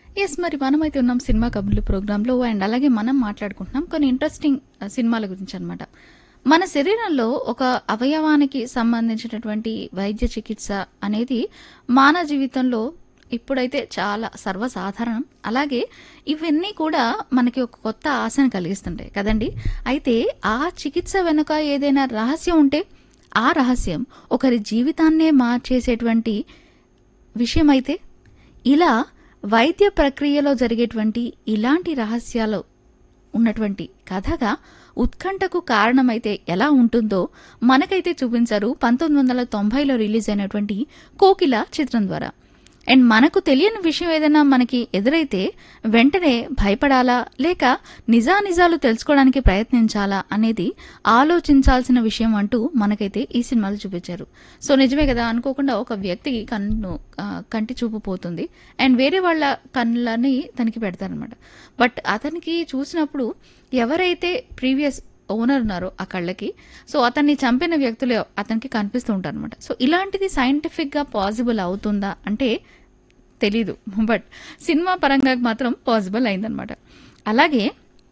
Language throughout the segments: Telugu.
ఎస్ మరి మనమైతే ఉన్నాం సినిమా కబుర్లు ప్రోగ్రాంలో అండ్ అలాగే మనం మాట్లాడుకుంటున్నాం కొన్ని ఇంట్రెస్టింగ్ ఆ, సినిమాల గురించి అన్నమాట మన శరీరంలో ఒక అవయవానికి సంబంధించినటువంటి వైద్య చికిత్స అనేది మానవ జీవితంలో ఇప్పుడైతే చాలా సర్వసాధారణం అలాగే ఇవన్నీ కూడా మనకి ఒక కొత్త ఆశను కలిగిస్తుంటాయి కదండి అయితే ఆ చికిత్స వెనుక ఏదైనా రహస్యం ఉంటే ఆ రహస్యం ఒకరి జీవితాన్నే మార్చేసేటువంటి విషయమైతే ఇలా వైద్య ప్రక్రియలో జరిగేటువంటి ఇలాంటి రహస్యాలు ఉన్నటువంటి కథగా ఉత్కంఠకు కారణమైతే ఎలా ఉంటుందో మనకైతే చూపించారు పంతొమ్మిది వందల తొంభైలో రిలీజ్ అయినటువంటి కోకిల చిత్రం ద్వారా అండ్ మనకు తెలియని విషయం ఏదైనా మనకి ఎదురైతే వెంటనే భయపడాలా లేక నిజానిజాలు తెలుసుకోవడానికి ప్రయత్నించాలా అనేది ఆలోచించాల్సిన విషయం అంటూ మనకైతే ఈ సినిమాలు చూపించారు సో నిజమే కదా అనుకోకుండా ఒక వ్యక్తికి కన్ను ఆ, కంటి చూపు పోతుంది అండ్ వేరే వాళ్ళ కళ్ళని తనకి పెడతారనమాట బట్ అతనికి చూసినప్పుడు ఎవరైతే ప్రీవియస్ ఓనర్ ఉన్నారో ఆ కళ్ళకి సో అతన్ని చంపిన వ్యక్తులు అతనికి కనిపిస్తూ ఉంటారు అనమాట సో ఇలాంటిది సైంటిఫిక్ గా పాసిబుల్ అవుతుందా అంటే తెలీదు బట్ సినిమా పరంగా మాత్రం పాసిబుల్ అయిందనమాట అలాగే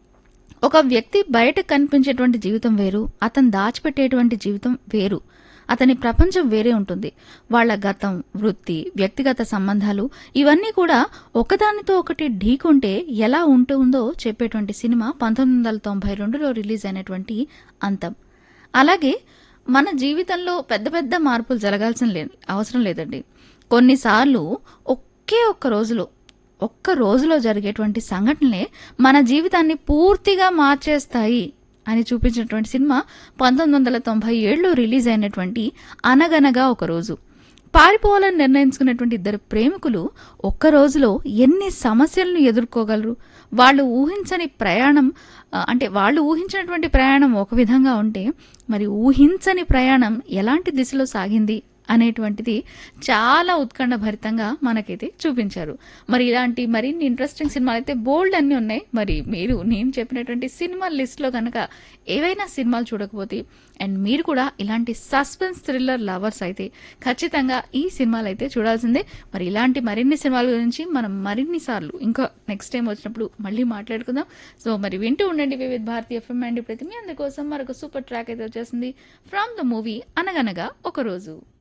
ఒక వ్యక్తి బయట కనిపించేటువంటి జీవితం వేరు అతను దాచిపెట్టేటువంటి జీవితం వేరు అతని ప్రపంచం వేరే ఉంటుంది వాళ్ళ గతం వృత్తి వ్యక్తిగత సంబంధాలు ఇవన్నీ కూడా ఒకదానితో ఒకటి ఢీకుంటే ఎలా ఉంటుందో చెప్పేటువంటి సినిమా పంతొమ్మిది వందల తొంభై రెండులో రిలీజ్ అయినటువంటి అంతం అలాగే మన జీవితంలో పెద్ద పెద్ద మార్పులు జరగాల్సిన లే అవసరం లేదండి కొన్నిసార్లు ఒకే ఒక్క రోజులో ఒక్క రోజులో జరిగేటువంటి సంఘటనలే మన జీవితాన్ని పూర్తిగా మార్చేస్తాయి అని చూపించినటువంటి సినిమా పంతొమ్మిది వందల తొంభై ఏడులో రిలీజ్ అయినటువంటి అనగనగా ఒక రోజు పారిపోవాలని నిర్ణయించుకున్నటువంటి ఇద్దరు ప్రేమికులు ఒక్క రోజులో ఎన్ని సమస్యలను ఎదుర్కోగలరు వాళ్ళు ఊహించని ప్రయాణం ఆ, అంటే వాళ్ళు ఊహించినటువంటి ప్రయాణం ఒక విధంగా ఉంటే మరి ఊహించని ప్రయాణం ఎలాంటి దిశలో సాగింది అనేటువంటిది చాలా ఉత్కంఠ భరితంగా మనకైతే చూపించారు మరి ఇలాంటి మరిన్ని ఇంట్రెస్టింగ్ సినిమాలు అయితే బోల్డ్ అన్ని ఉన్నాయి మరి మీరు నేను చెప్పినటువంటి సినిమా లిస్ట్లో కనుక ఏవైనా సినిమాలు చూడకపోతే అండ్ మీరు కూడా ఇలాంటి సస్పెన్స్ థ్రిల్లర్ లవర్స్ అయితే ఖచ్చితంగా ఈ సినిమాలు అయితే చూడాల్సిందే మరి ఇలాంటి మరిన్ని సినిమాల గురించి మనం మరిన్ని సార్లు ఇంకా నెక్స్ట్ టైం వచ్చినప్పుడు మళ్ళీ మాట్లాడుకుందాం సో మరి వింటూ ఉండండి వివిధ భారతీయ ఎఫ్ఎం అండ్ ప్రతి మీ అందుకోసం మరొక సూపర్ ట్రాక్ అయితే వచ్చేసింది ఫ్రమ్ ద మూవీ అనగనగా ఒక రోజు